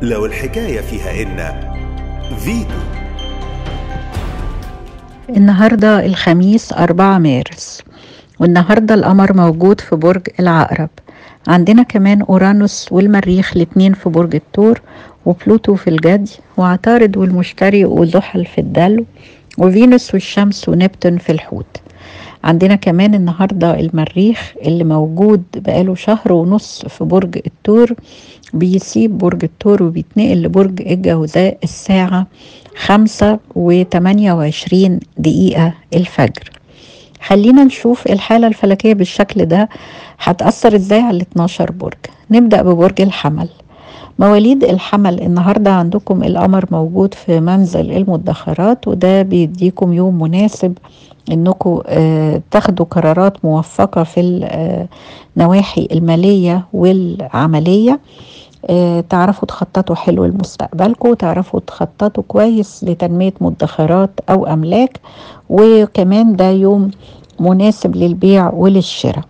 لو الحكاية فيها إن فيتو النهاردة الخميس أربعة مارس والنهاردة القمر موجود في برج العقرب عندنا كمان أورانوس والمريخ الاتنين في برج الثور وبلوتو في الجدي وعطارد والمشتري وزحل في الدلو وفينوس والشمس ونبتون في الحوت عندنا كمان النهاردة المريخ اللي موجود بقاله شهر ونص في برج الثور بيسيب برج الثور وبيتنقل لبرج الجوزاء الساعة خمسة وتمانية وعشرين دقيقة الفجر خلينا نشوف الحالة الفلكية بالشكل ده هتأثر ازاي على ال 12 برج نبدأ ببرج الحمل مواليد الحمل النهاردة عندكم القمر موجود في منزل المدخرات وده بيديكم يوم مناسب انكم آه تاخدوا قرارات موفقة في النواحي المالية والعملية آه تعرفوا تخططوا حلو لمستقبلكم تعرفوا تخططوا كويس لتنمية مدخرات أو أملاك وكمان ده يوم مناسب للبيع وللشراء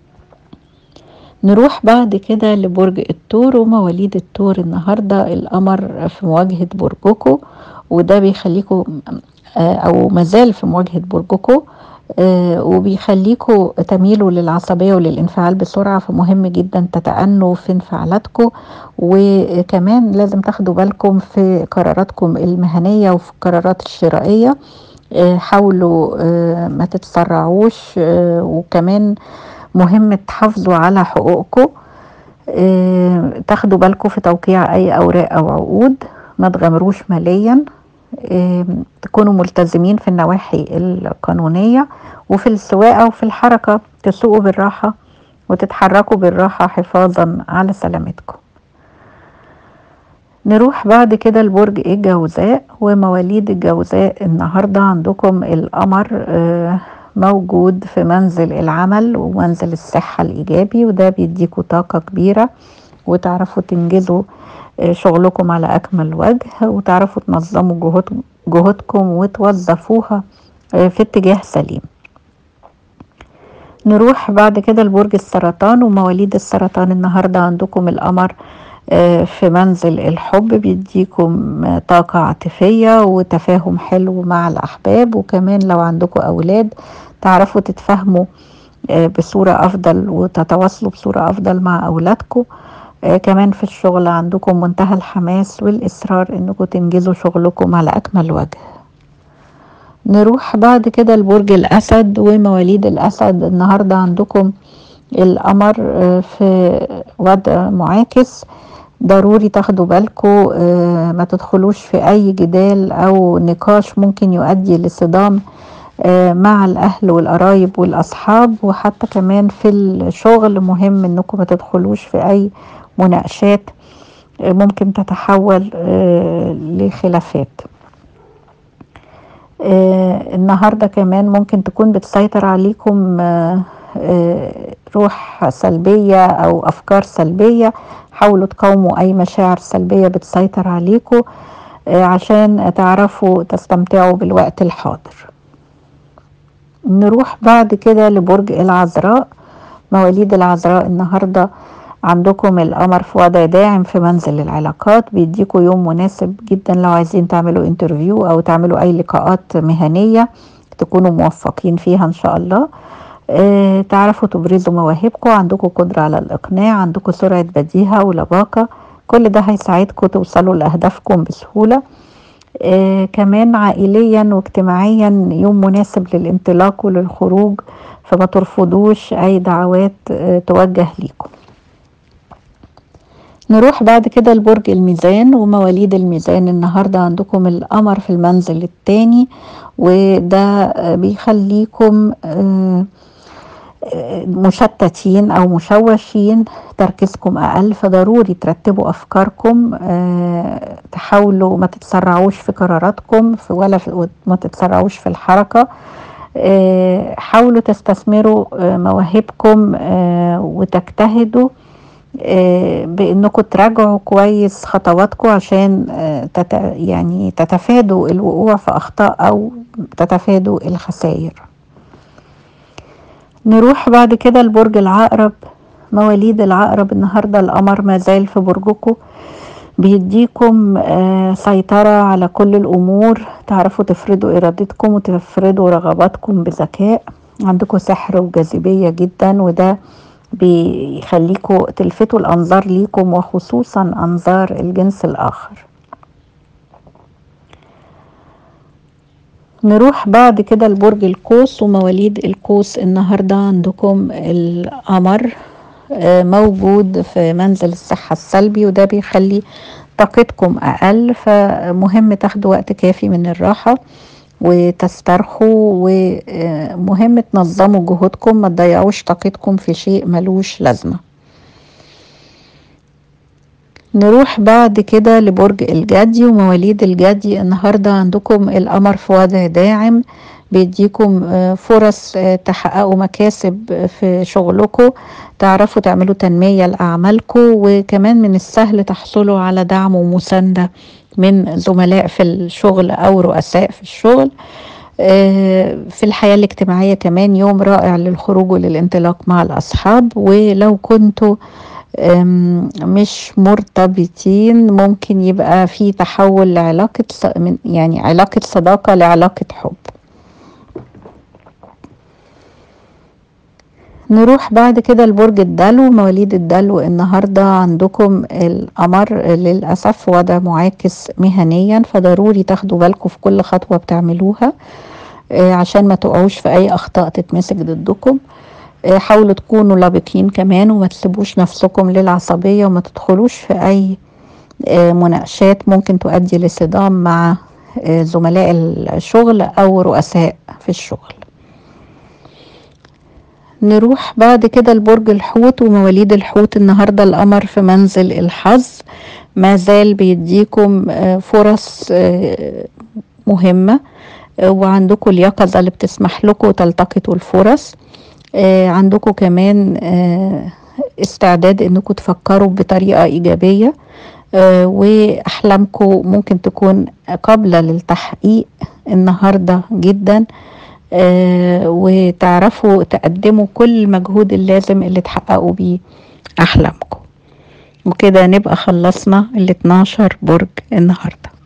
نروح بعد كده لبرج الثور ومواليد الثور النهاردة القمر في مواجهة برجكم وده بيخليكم أو مازال في مواجهة برجكم آه وبيخليكوا تميلوا للعصبية وللانفعال بسرعة فمهم جدا تتأنوا في انفعالاتكم وكمان لازم تاخدوا بالكم في قراراتكم المهنية وفي القرارات الشرائية آه حاولوا آه ما تتسرعوش وكمان مهم تحافظوا على حقوقكم تاخدوا بالكم في توقيع اي اوراق او عقود ما تغامروش ماليا تكونوا ملتزمين في النواحي القانونية وفي السواقة وفي الحركة تسوقوا بالراحة وتتحركوا بالراحة حفاظا على سلامتكم نروح بعد كده لبرج الجوزاء ومواليد الجوزاء النهاردة عندكم القمر موجود في منزل العمل ومنزل الصحة الإيجابي وده بيديكوا طاقة كبيرة وتعرفوا تنجزوا شغلكم على أكمل وجه وتعرفوا تنظموا جهود جهودكم وتوظفوها في اتجاه سليم نروح بعد كده لبرج السرطان ومواليد السرطان النهاردة عندكم القمر في منزل الحب بيديكم طاقة عاطفية وتفاهم حلو مع الأحباب وكمان لو عندكم أولاد تعرفوا تتفاهموا بصورة أفضل وتتواصلوا بصورة أفضل مع أولادكم آه كمان في الشغل عندكم منتهى الحماس والإصرار إنكم تنجزوا شغلكم على أكمل وجه نروح بعد كده لبرج الأسد ومواليد الأسد النهاردة عندكم القمر آه في وضع معاكس ضروري تاخدوا بالكم آه ما تدخلوش في أي جدال أو نقاش ممكن يؤدي لصدام مع الأهل والقرايب والأصحاب وحتى كمان في الشغل مهم إنكم ما تدخلوش في أي مناقشات ممكن تتحول لخلافات النهاردة كمان ممكن تكون بتسيطر عليكم روح سلبية أو أفكار سلبية حاولوا تقاوموا أي مشاعر سلبية بتسيطر عليكم عشان تعرفوا تستمتعوا بالوقت الحاضر نروح بعد كده لبرج العذراء مواليد العذراء النهارده عندكم القمر في وضع داعم في منزل العلاقات بيديكوا يوم مناسب جدا لو عايزين تعملوا انترفيو او تعملوا اي لقاءات مهنية تكونوا موفقين فيها ان شاء الله اه تعرفوا تبرزوا مواهبكم عندكم قدرة على الاقناع عندكم سرعة بديهة ولباقة كل ده هيساعدكم توصلوا لأهدافكم بسهولة آه كمان عائليا واجتماعيا يوم مناسب للانطلاق وللخروج فما ترفضوش اي دعوات آه توجه ليكم نروح بعد كده لبرج الميزان ومواليد الميزان النهاردة عندكم القمر في المنزل الثاني وده آه بيخليكم آه مشتتين او مشوشين تركيزكم اقل فضروري ترتبوا افكاركم أه تحاولوا ما تتسرعوش في قراراتكم في ولا في ما تتسرعوش في الحركه أه حاولوا تستثمروا أه مواهبكم وتجتهدوا بانكم تراجعوا كويس خطواتكم عشان تت يعني تتفادوا الوقوع في اخطاء او تتفادوا الخسائر نروح بعد كده لبرج العقرب مواليد العقرب النهاردة القمر ما زال في برجكم بيديكم آه، سيطرة على كل الأمور تعرفوا تفرضوا إرادتكم وتفرضوا رغباتكم بذكاء عندكم سحر وجاذبية جدا وده بيخليكوا تلفتوا الأنظار ليكم وخصوصا أنظار الجنس الآخر نروح بعد كده لبرج القوس ومواليد القوس النهاردة عندكم القمر آه، موجود في منزل الصحة السلبي وده بيخلي طاقتكم أقل فمهم تاخدوا وقت كافي من الراحة وتسترخوا ومهم تنظموا جهودكم ما تضيعوش طاقتكم في شيء ملوش لازمة نروح بعد كده لبرج الجدي ومواليد الجدي النهاردة عندكم القمر في وضع داعم بيديكم آه، فرص آه، تحققوا مكاسب في شغلكم تعرفوا تعملوا تنمية لأعمالكم وكمان من السهل تحصلوا على دعم ومساندة من زملاء في الشغل أو رؤساء في الشغل آه، في الحياة الاجتماعية كمان يوم رائع للخروج وللانطلاق مع الأصحاب ولو كنتوا مش مرتبطين ممكن يبقى في تحول لعلاقة يعني علاقة صداقة لعلاقة حب نروح بعد كده لبرج الدلو مواليد الدلو النهارده عندكم القمر للاسف وضع معاكس مهنيا فضروري تاخدوا بالكم في كل خطوه بتعملوها آه، عشان ما تقعوش في اي اخطاء تتمسك ضدكم آه، حاولوا تكونوا لابقين كمان وما تسيبوش نفسكم للعصبيه وما تدخلوش في اي آه، مناقشات ممكن تؤدي لصدام مع زملاء الشغل او رؤساء في الشغل نروح بعد كده لبرج الحوت ومواليد الحوت النهارده القمر في منزل الحظ ما زال بيديكم آه، فرص آه، مهمه آه، وعندكم اليقظه اللي بتسمح لكم تلتقطوا الفرص عندكم كمان استعداد انكم تفكروا بطريقه ايجابيه واحلامكم ممكن تكون قابله للتحقيق النهارده جدا آه وتعرفوا تقدموا كل المجهود اللازم اللي تحققوا بيه أحلامكم وكده نبقى خلصنا ال 12 برج النهارده